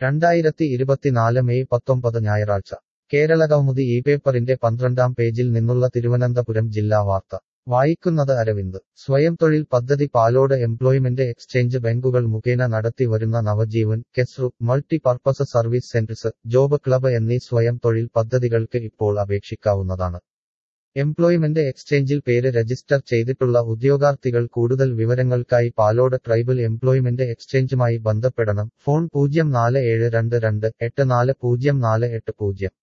രണ്ടായിരത്തി ഇരുപത്തിനാല് മെയ് പത്തൊമ്പത് ഞായറാഴ്ച കേരളകൗമുദി ഈ പേപ്പറിന്റെ പന്ത്രണ്ടാം പേജിൽ നിന്നുള്ള തിരുവനന്തപുരം ജില്ലാ വാർത്ത വായിക്കുന്നത് അരവിന്ദ് സ്വയം തൊഴിൽ പദ്ധതി പാലോട് എംപ്ലോയ്മെന്റ് എക്സ്ചേഞ്ച് ബാങ്കുകൾ മുഖേന നടത്തി വരുന്ന Navajeevan Kesru multi purpose service centres job club എന്നീ സ്വയം തൊഴിൽ പദ്ധതികൾക്ക് ഇപ്പോൾ അപേക്ഷിക്കാവുന്നതാണ് എംപ്ലോയ്മെന്റ് എക്സ്ചേഞ്ചിൽ പേര് രജിസ്റ്റർ ചെയ്തിട്ടുള്ള ഉദ്യോഗാർത്ഥികൾ കൂടുതൽ വിവരങ്ങൾക്കായി പാലോട് ട്രൈബൽ എംപ്ലോയ്മെന്റ് എക്സ്ചേഞ്ചുമായി ബന്ധപ്പെടണം ഫോൺ പൂജ്യം നാല് ഏഴ് രണ്ട് രണ്ട് എട്ട് നാല് പൂജ്യം നാല് എട്ട് പൂജ്യം